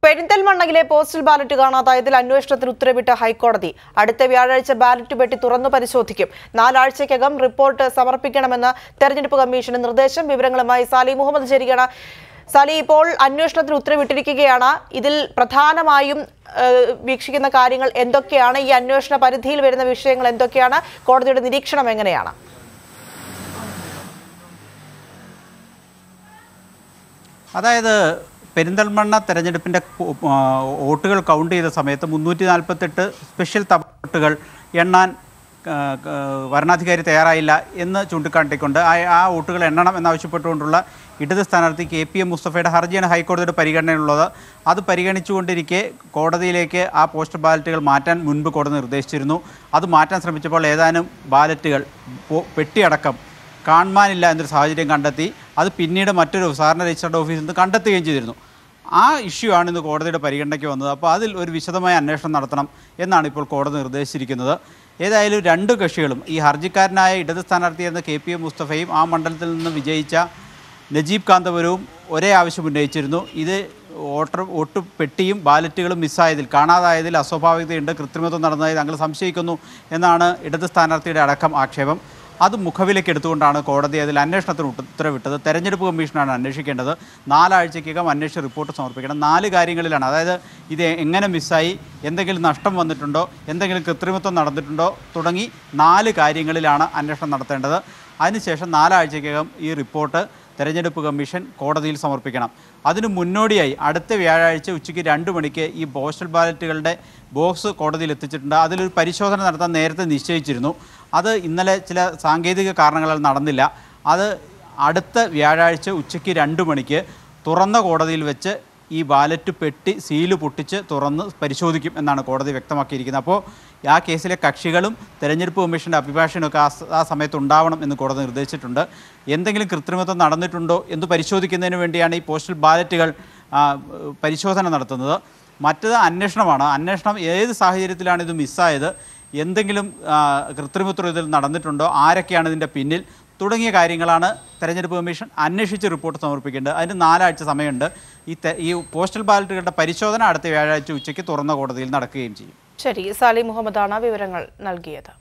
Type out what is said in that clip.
പെരിന്തൽമണ്ണയിലെ postal ballot കാണാതായതിൽ അന്വേഷണത്തിന് ഉത്തരവിട്ട ഹൈക്കോടതി അടുത്ത വ്യാഴാഴ്ച ബാലറ്റ് പെട്ടി തുറന്നു പരിശോധിക്കും നാലാഴ്ചയ്ക്കകം റിപ്പോർട്ട് സമർപ്പിക്കണമെന്ന് തെരഞ്ഞെടുപ്പ് കമ്മീഷന് നിർദ്ദേശം വിവരങ്ങളുമായി സാലി മുഹമ്മദ് ചേരുകയാണ് സാലി ഇപ്പോൾ അന്വേഷണത്തിന് ഉത്തരവിട്ടിരിക്കുകയാണ് ഇതിൽ പ്രധാനമായും ഏഹ്, വീക്ഷിക്കുന്ന കാര്യങ്ങൾ എന്തൊക്കെയാണ് ഈ അന്വേഷണ പരിധിയിൽ വരുന്ന വിഷയങ്ങൾ എന്തൊക്കെയാണ് കോടതിയുടെ നിരീക്ഷണം എങ്ങനെയാണ് അതായത് പെരിന്തൽമണ്ണ തെരഞ്ഞെടുപ്പിൻ്റെ കു- ആ, വോട്ടുകൾ കൗണ്ട് ചെയ്ത സമയത്ത് മുന്നൂറ്റി നാൽപ്പത്തെട്ട് സ്പെഷ്യൽ തപാട്ടുകൾ എണ്ണാൻ ആ, ആ, വരണാധികാരി തയ്യാറായില്ല എന്ന് ചൂണ്ടിക്കാട്ടിക്കൊണ്ട് ആ ആ വോട്ടുകൾ എണ്ണണം എന്നാവശ്യപ്പെട്ടുകൊണ്ടുള്ള ഇടത് സ്ഥാനാർത്ഥി കെ പി എം മുസ്തഫയുടെ ഹർജിയാണ് ഹൈക്കോടതിയുടെ പരിഗണനയിലുള്ളത് അത് പരിഗണിച്ചുകൊണ്ടിരിക്കെ കോടതിയിലേക്ക് ആ പോസ്റ്റൽ ബാലറ്റുകൾ മാറ്റാൻ മുൻപ് കോടതി നിർദ്ദേശിച്ചിരുന്നു അത് മാറ്റാൻ ശ്രമിച്ചപ്പോൾ ഏതാനും ബാലറ്റുകൾ പോ- പെട്ടിയടക്കം കാണുവാനില്ല എന്നൊരു സാഹചര്യം കണ്ടെത്തി അത് പിന്നീട് മറ്റൊരു സാറിന് രജിസ്റ്റർഡ് ഓഫീസിൽ നിന്ന് കണ്ടെത്തുകയും ചെയ്തിരുന്നു ആ ഇഷ്യൂ ആണ് ഇന്ന് കോടതിയുടെ പരിഗണനയ്ക്ക് വന്നത് അപ്പോൾ അതിൽ ഒരു വിശദമായ അന്വേഷണം നടത്തണം എന്നാണ് ഇപ്പോൾ കോടതി നിർദ്ദേശിച്ചിരിക്കുന്നത് ഏതായാലും രണ്ട് കക്ഷികളും ഈ ഹർജിക്കാരനായ ഇടത് സ്ഥാനാർത്ഥിയായിരുന്ന കെ പി എം മുസ്തഫയും ആ മണ്ഡലത്തിൽ നിന്ന് വിജയിച്ച നജീബ് കാന്തപുരവും ഒരേ ആവശ്യം ഉന്നയിച്ചിരുന്നു ഇത് വോട്ടർ വോട്ട് പെട്ടിയും ബാലറ്റുകളും മിസ്സായതിൽ കാണാതായതിൽ അസ്വാഭാവികതയുണ്ട് കൃത്രിമത്വം നടന്നതായി തങ്ങൾ സംശയിക്കുന്നു എന്നാണ് ഇടത് സ്ഥാനാർത്ഥിയുടെ അടക്കം ആക്ഷേപം അത് മുഖവിലേക്ക് എടുത്തുകൊണ്ടാണ് കോടതി അതിൽ അന്വേഷണത്തിന് ഉത്ത- ഉത്തരവിട്ടത് തെരഞ്ഞെടുപ്പ് കമ്മീഷനാണ് അന്വേഷിക്കേണ്ടത് നാലാഴ്ചയ്ക്കകം അന്വേഷിച്ച റിപ്പോർട്ട് സമർപ്പിക്കണം നാല് കാര്യങ്ങളിലാണ് അതായത് ഇത് എങ്ങനെ മിസ്സായി എന്തെങ്കിലും നഷ്ടം വന്നിട്ടുണ്ടോ എന്തെങ്കിലും കൃത്രിമത്വം നടന്നിട്ടുണ്ടോ തുടങ്ങി നാല് കാര്യങ്ങളിലാണ് അന്വേഷണം നടത്തേണ്ടത് അതിനുശേഷം നാലാഴ്ചയ്ക്കകം ഈ റിപ്പോർട്ട് തെരഞ്ഞെടുപ്പ് കമ്മീഷൻ കോടതിയിൽ സമർപ്പിക്കണം അതിനു മുന്നോടിയായി അടുത്ത വ്യാഴാഴ്ച ഉച്ചയ്ക്ക് രണ്ട് മണിക്ക് ഈ പോസ്റ്റൽ ബാലറ്റുകളുടെ ബോക്സ് കോടതിയിൽ എത്തിച്ചിട്ടുണ്ട് അതിലൊരു പരിശോധന നടത്താൻ നേരത്തെ നിശ്ചയിച്ചിരുന്നു അത് ഇന്നലെ ചില സാങ്കേതിക കാരണങ്ങളാൽ നടന്നില്ല അത് അടുത്ത വ്യാഴാഴ്ച ഉച്ചയ്ക്ക് രണ്ട് മണിക്ക് തുറന്ന കോടതിയിൽ വെച്ച് ഈ ബാലറ്റ് പെട്ടി സീല് പൊട്ടിച്ച് തുറന്ന് പരിശോധിക്കും എന്നാണ് കോടതി വ്യക്തമാക്കിയിരിക്കുന്നത് അപ്പോൾ ആ കേസിലെ കക്ഷികളും തെരഞ്ഞെടുപ്പ് കമ്മീഷൻ്റെ അഭിഭാഷകനൊക്കെ ആ സ- ആ സമയത്ത് ഉണ്ടാവണം എന്ന് കോടതി നിർദ്ദേശിച്ചിട്ടുണ്ട് എന്തെങ്കിലും കൃത്രിമത്വം നടന്നിട്ടുണ്ടോ എന്ന് പരിശോധിക്കുന്നതിന് വേണ്ടിയാണ് ഈ പോസ്റ്റൽ ബാലറ്റുകൾ ആ, പരിശോധന നടത്തുന്നത് മറ്റത് അന്വേഷണമാണ് അന്വേഷണം ഏത് സാഹചര്യത്തിലാണ് ഇത് മിസ്സായത് എന്തെങ്കിലും ആ, കൃത്രിമത്വം ഇതിൽ നടന്നിട്ടുണ്ടോ ആരൊക്കെയാണ് ഇതിൻ്റെ പിന്നിൽ തുടങ്ങിയ കാര്യങ്ങളാണ് തെരഞ്ഞെടുപ്പ് കമ്മീഷൻ അന്വേഷിച്ച് റിപ്പോർട്ട് സമർപ്പിക്കേണ്ടത് അതിന് നാലാഴ്ച സമയമുണ്ട് ഈ തെ- ഈ പോസ്റ്റൽ ബാലറ്റുകളുടെ പരിശോധന അടുത്ത വ്യാഴാഴ്ച ഉച്ചയ്ക്ക് തുറന്ന കോടതിയിൽ നടക്കുകയും ചെയ്യും ശരി സാലി മുഹമ്മദാണ് വിവരങ്ങൾ നൽകിയത്